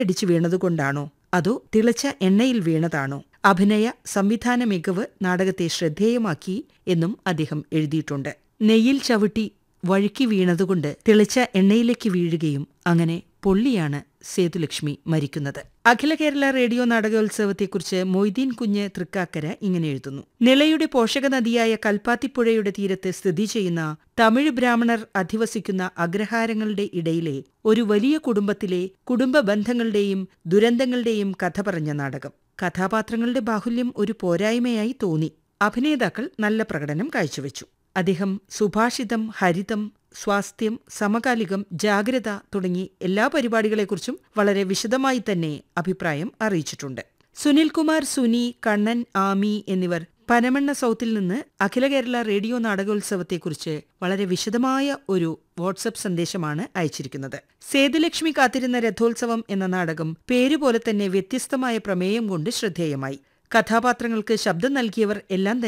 അടിച്ചു വീണതുകൊണ്ടാണോ അതോ തിളച്ച എണ്ണയിൽ വീണതാണോ അഭിനയ സംവിധാന മികവ് നാടകത്തെ ശ്രദ്ധേയമാക്കി എന്നും അദ്ദേഹം എഴുതിയിട്ടുണ്ട് നെയ്യിൽ ചവിട്ടി വഴുക്കി വീണതുകൊണ്ട് തിളച്ച എണ്ണയിലേക്ക് വീഴുകയും അങ്ങനെ പൊള്ളിയാണ് സേതുലക്ഷ്മി മരിക്കുന്നത് അഖില കേരള റേഡിയോ നാടകോത്സവത്തെക്കുറിച്ച് മൊയ്തീൻ കുഞ്ഞ് തൃക്കാക്കര ഇങ്ങനെ എഴുതുന്നു നിളയുടെ പോഷക നദിയായ കൽപ്പാത്തിപ്പുഴയുടെ തീരത്ത് സ്ഥിതി ചെയ്യുന്ന തമിഴ് ബ്രാഹ്മണർ അധിവസിക്കുന്ന അഗ്രഹാരങ്ങളുടെ ഇടയിലെ ഒരു വലിയ കുടുംബത്തിലെ കുടുംബ ബന്ധങ്ങളുടെയും ദുരന്തങ്ങളുടെയും കഥ പറഞ്ഞ നാടകം കഥാപാത്രങ്ങളുടെ ബാഹുല്യം ഒരു പോരായ്മയായി തോന്നി അഭിനേതാക്കൾ നല്ല പ്രകടനം കാഴ്ചവെച്ചു അദ്ദേഹം സുഭാഷിതം ഹരിതം സ്വാസ്ഥ്യം സമകാലികം ജാഗ്രത തുടങ്ങി എല്ലാ പരിപാടികളെക്കുറിച്ചും വളരെ വിശദമായി തന്നെ അഭിപ്രായം അറിയിച്ചിട്ടുണ്ട് സുനിൽകുമാർ സുനി കണ്ണൻ ആമി എന്നിവർ പനമണ്ണ സൗത്തിൽ നിന്ന് അഖില കേരള റേഡിയോ നാടകോത്സവത്തെക്കുറിച്ച് വളരെ വിശദമായ ഒരു വാട്സപ്പ് സന്ദേശമാണ് അയച്ചിരിക്കുന്നത് സേതുലക്ഷ്മി കാത്തിരുന്ന രഥോത്സവം എന്ന നാടകം പേരുപോലെ തന്നെ വ്യത്യസ്തമായ പ്രമേയം കൊണ്ട് ശ്രദ്ധേയമായി കഥാപാത്രങ്ങൾക്ക് ശബ്ദം നൽകിയവർ എല്ലാം തന്നെ